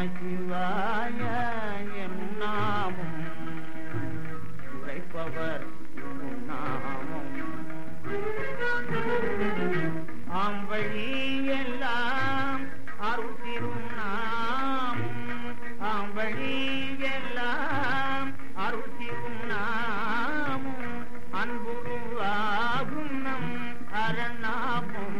சிவாய என்னும் நாமம் உரைப்பவர் என்னும் நாமம் ஆம்பழி எல்லாம் அருள் திருநாமம் ஆம்பழி எல்லாம் அருள் திருநாமம் அன்புருவாகும் நம் அரணாமம்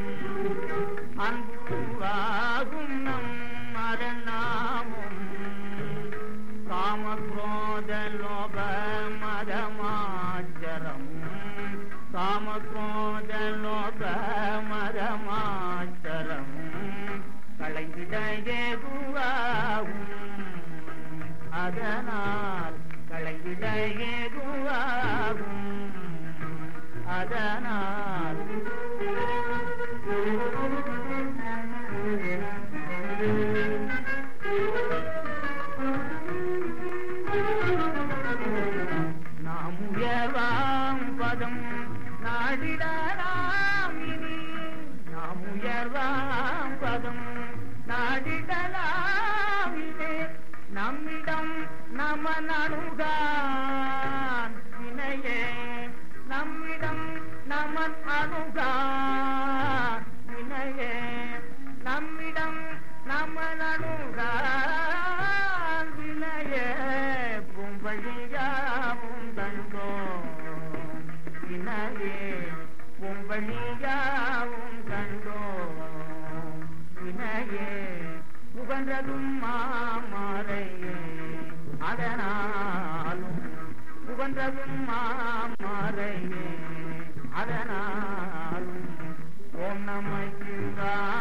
அன்புருவாகும் நம் அரணாமம் காம குரோத லோப மதமாச்சரம் காம குரோத லோப மதமாச்சரம் களைந்திட ஏகுவாகும் அதனால் களைந்திட ஏகுவாகும் அதனால் நாம் உயர்வாம் பதம் நாடிடலாம் இனி நாம் உயர்வாம் பதம் நாடிடலாம் இனி நம்மிடம் நம நணுகான் வினையே நம்மிடம் நம அணுகான் வினையே நம்மிடம் நம நணுகான் வினையே பொம்பழியாவும் கண்டோம் வினையே பொம்பழியாவும் கண்டோம் வினையே உகன்றதும் மாமறையே அதனாலும் உகன்றதும் மாமறையே அதனாலும் ஓம் நம சிவாய